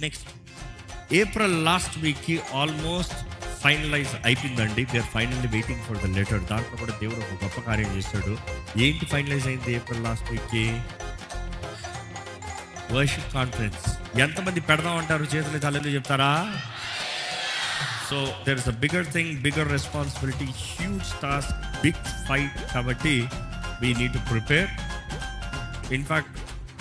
next April last వీక్కి almost finalize అయిపోయిందండి we are finally waiting for the letter దాంట్లో కూడా దేవుడు ఒక గొప్ప కార్యం చేశాడు ఏంటి ఫైనలైజ్ అయింది ఏప్రిల్ లాస్ట్ వీక్కి వర్షిప్ కాన్ఫరెన్స్ ఎంతమంది పెడదాం అంటారు చేతులు తల్లి చెప్తారా so there is a bigger thing bigger responsibility huge task big fight కాబట్టి we need to prepare in fact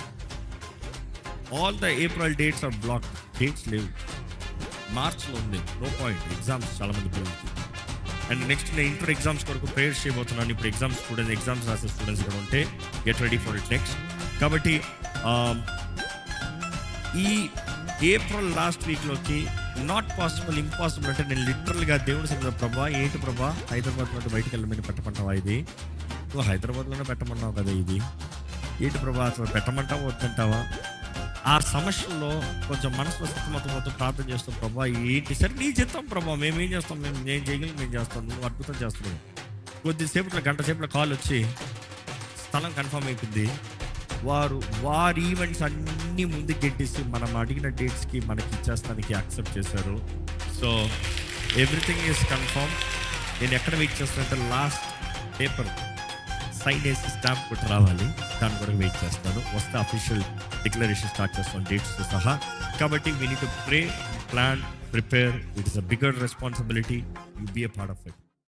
all the April dates are block dates లేవు మార్చ్లో ఉంది నో పాయింట్ ఎగ్జామ్స్ చాలా మంది పిల్లలకి అండ్ నెక్స్ట్ నేను ఇంటర్ ఎగ్జామ్స్ కొరకు prayers చేయబోతున్నాను ఇప్పుడు ఎగ్జామ్స్ స్టూడెంట్స్ ఎగ్జామ్స్ రాసే స్టూడెంట్స్ ఇక్కడ ఉంటే get ready for it next కాబట్టి um, ఈ ఏప్రిల్ లాస్ట్ వీక్లోకి నాట్ పాసిబుల్ ఇంపాసిబుల్ అంటే నేను లిటరల్గా దేవుడి సంగతి ప్రభా ఏంటి ప్రభా హైదరాబాద్ నుండి బయటకు వెళ్ళమని పెట్టమంటావా ఇది నువ్వు హైదరాబాద్లోనే పెట్టమన్నావు కదా ఇది ఏంటి ప్రభా అసలు పెట్టమంటావా వద్దంటావా ఆ సమస్యల్లో కొంచెం మనసులో స్థితిమతమవుతూ ప్రార్థన చేస్తాం ప్రభా ఏంటి సరే నీ చిత్తం ప్రభా మేము ఏం చేస్తాం మేము నేను చేయగలం మేము చేస్తాం నువ్వు అద్భుతం చేస్తున్నావు కొద్దిసేపట్లో గంట సేపట్లో కాల్ వచ్చి స్థలం కన్ఫర్మ్ అయిపోయింది వారు వారి ఈవెంట్స్ అన్నీ ముందుకు గెట్టేసి మనం అడిగిన డేట్స్కి మనకి ఇచ్చేస్తానికి యాక్సెప్ట్ చేశారు సో ఎవ్రీథింగ్ ఈస్ కన్ఫర్మ్ నేను ఎక్కడ వెయిట్ చేస్తానంటే లాస్ట్ పేపర్ సైన్ వేసి స్టాంప్ కొట్టి రావాలి దాని కొరకు వెయిట్ చేస్తాను వస్తే అఫీషియల్ డిక్లరేషన్ స్టార్ట్ చేస్తాను డేట్స్తో సహా కాబట్టి we need to pray plan prepare it is a bigger responsibility you be a part of it